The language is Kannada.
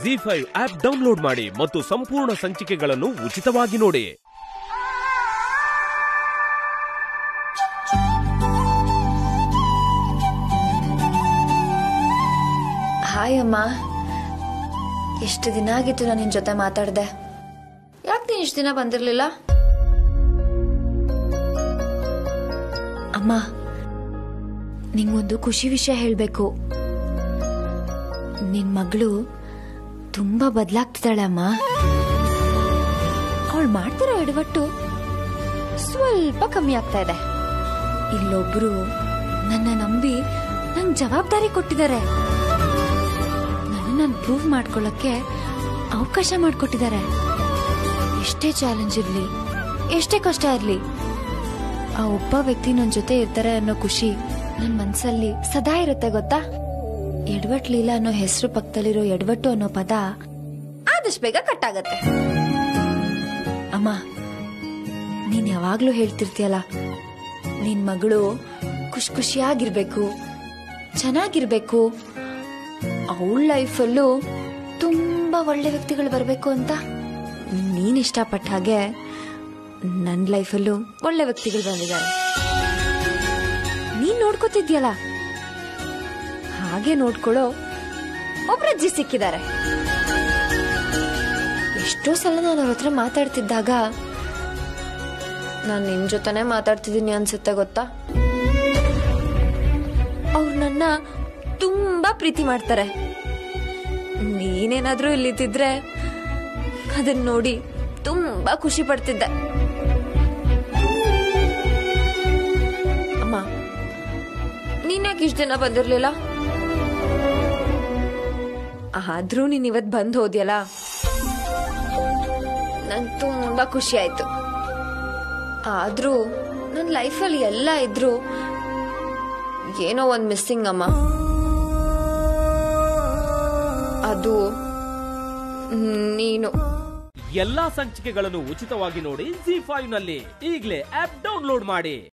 ಜಿ ಫೈವ್ ಆಪ್ ಡೌನ್ಲೋಡ್ ಮಾಡಿ ಮತ್ತು ಸಂಪೂರ್ಣ ಸಂಚಿಕೆಗಳನ್ನು ಉಚಿತವಾಗಿ ನೋಡಿ ಹಾಯ್ ಅಮ್ಮ ಎಷ್ಟು ದಿನ ಆಗಿತ್ತು ನಾನು ನಿನ್ ಜೊತೆ ಮಾತಾಡ್ದೆ ಯಾಕೆ ನೀನ್ ಇಷ್ಟು ದಿನ ಬಂದಿರ್ಲಿಲ್ಲ ಅಮ್ಮ ನಿಂಗೊಂದು ಖುಷಿ ವಿಷಯ ಹೇಳ್ಬೇಕು ನಿನ್ ಮಗಳು ತುಂಬಾ ಬದಲಾಗ್ತಿದ್ದಾಳೆ ಅಮ್ಮ ಅವಳು ಮಾಡ್ತಿರೋ ಎಡವಟ್ಟು ಸ್ವಲ್ಪ ಕಮ್ಮಿ ಆಗ್ತಾ ಇದೆ ಇಲ್ಲೊಬ್ರು ನನ್ನ ನಂಬಿ ನಂಗೆ ಜವಾಬ್ದಾರಿ ಕೊಟ್ಟಿದ್ದಾರೆ ನನ್ನ ನಾನು ಪ್ರೂವ್ ಮಾಡ್ಕೊಳ್ಳಕ್ಕೆ ಅವಕಾಶ ಮಾಡಿಕೊಟ್ಟಿದ್ದಾರೆ ಎಷ್ಟೇ ಚಾಲೆಂಜ್ ಇರ್ಲಿ ಎಷ್ಟೇ ಕಷ್ಟ ಇರ್ಲಿ ಆ ಒಬ್ಬ ವ್ಯಕ್ತಿ ನನ್ನ ಜೊತೆ ಇರ್ತಾರೆ ಅನ್ನೋ ಖುಷಿ ನನ್ನ ಮನ್ಸಲ್ಲಿ ಸದಾ ಇರುತ್ತೆ ಗೊತ್ತಾ ಎಡವಟ್ ಲೀಲಾ ಅನ್ನೋ ಹೆಸರು ಪಕ್ಕದಲ್ಲಿರೋ ಎಡವಟ್ಟು ಅನ್ನೋ ಪದ ಆದಷ್ಟು ಬೇಗ ಕಟ್ಟಾಗತ್ತೆ ಅಮ್ಮ ನೀನ್ ಯಾವಾಗ್ಲೂ ಹೇಳ್ತಿರ್ತೀಯಲ್ಲ ನಿನ್ ಮಗಳು ಖುಷಿ ಖುಷಿಯಾಗಿರ್ಬೇಕು ಚೆನ್ನಾಗಿರ್ಬೇಕು ಅವಳ ಲೈಫಲ್ಲೂ ತುಂಬಾ ಒಳ್ಳೆ ವ್ಯಕ್ತಿಗಳು ಬರಬೇಕು ಅಂತ ನೀನ್ ಇಷ್ಟಪಟ್ಟ ಹಾಗೆ ನನ್ನ ಲೈಫಲ್ಲೂ ಒಳ್ಳೆ ವ್ಯಕ್ತಿಗಳು ಬಂದಿದ್ದಾರೆ ನೀನ್ ನೋಡ್ಕೋತಿದ್ಯಲ್ಲ ಹಾಗೆ ನೋಡ್ಕೊಳ್ಳೋ ಒಬ್ರಜ್ಜಿ ಸಿಕ್ಕಿದ್ದಾರೆ ಎಷ್ಟೋ ಸಲ ನಾನು ಅವ್ರ ಹತ್ರ ಮಾತಾಡ್ತಿದ್ದಾಗ ನಾನು ನಿನ್ ಜೊತೆನೆ ಮಾತಾಡ್ತಿದ್ದೀನಿ ಅನ್ಸುತ್ತೆ ಗೊತ್ತಾ ಅವ್ರು ನನ್ನ ತುಂಬಾ ಪ್ರೀತಿ ಮಾಡ್ತಾರೆ ನೀನೇನಾದ್ರೂ ಇಲ್ಲಿದ್ದಿದ್ರೆ ಅದನ್ನ ನೋಡಿ ತುಂಬಾ ಖುಷಿ ಪಡ್ತಿದ್ದೆ ಅಮ್ಮ ನೀನ್ಯಾಕೆ ಇಷ್ಟ ದಿನ ಬಂದಿರ್ಲಿಲ್ಲ ಆದ್ರೂ ನೀನ್ ಇವತ್ ಬಂದ್ ಹೋದ್ಯಲ್ಲ ನನ್ ತುಂಬಾ ಖುಷಿ ಆಯ್ತು ಆದ್ರೂ ನನ್ನ ಲೈಫಲ್ಲಿ ಎಲ್ಲ ಇದ್ರು ಏನೋ ಒಂದ್ ಮಿಸ್ಸಿಂಗ್ ಅಮ್ಮ ಅದು ನೀನು ಎಲ್ಲಾ ಸಂಚಿಕೆಗಳನ್ನು ಉಚಿತವಾಗಿ ನೋಡಿ ಜಿ ಫೈವ್ ನಲ್ಲಿ ಈಗಲೇ ಆಪ್ ಡೌನ್ಲೋಡ್ ಮಾಡಿ